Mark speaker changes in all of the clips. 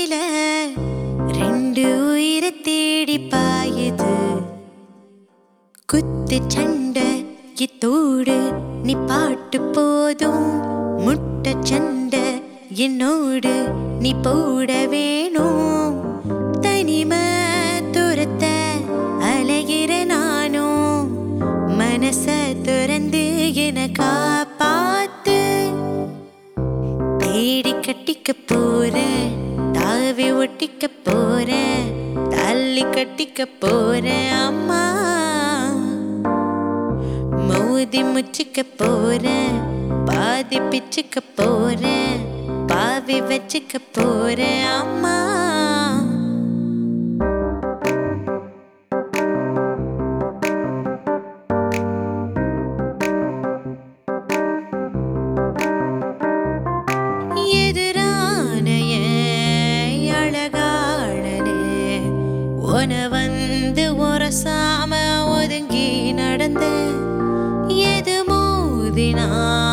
Speaker 1: நதியில ரெண்டு உயிரை தேடி பாயுது குத்து சண்டை இத்தோடு நீ பாட்டு போதும் முட்டை சண்டை என்னோடு நீ போட வேணும் தனிமை துரத்த அலைகிற நானும் மனச துறந்து என காப்பாத்து தேடி கட்டிக்க போறேன் தாவி ஒட்டிக்க போறேன் தள்ளி கட்டிக்க போறேன் அம்மா மோதி முச்சிக்க போறேன் பாதி பிச்சுக்க போறேன் பாவி வச்சுக்க போறேன் அம்மா எதிரானைய அழகாளனே உன வந்து உரசாம ஒதுங்கி நடந்த எது மோதினா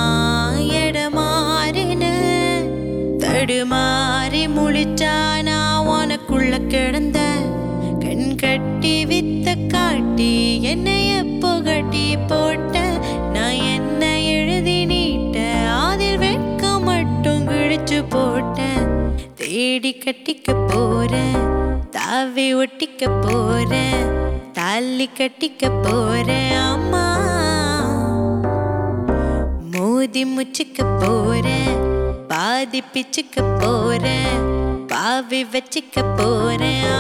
Speaker 1: எடமாறின தடுமாறி முழிச்சா நான் உனக்குள்ள கிடந்த கண் கட்டி வித்த காட்டி என்னைய புகட்டி போட்ட நான் என்ன எழுதி நீட்ட அதில் வெட்க மட்டும் கிழிச்சு போட்டேன் தேடி கட்டிக்க போறேன் தாவி ஒட்டிக்க போறேன் தள்ளி கட்டிக்க போறேன் அம்மா மோதி முச்சுக்க போறேன் பாதி பிச்சுக்க போறேன் பாவி வச்சுக்க போறேன்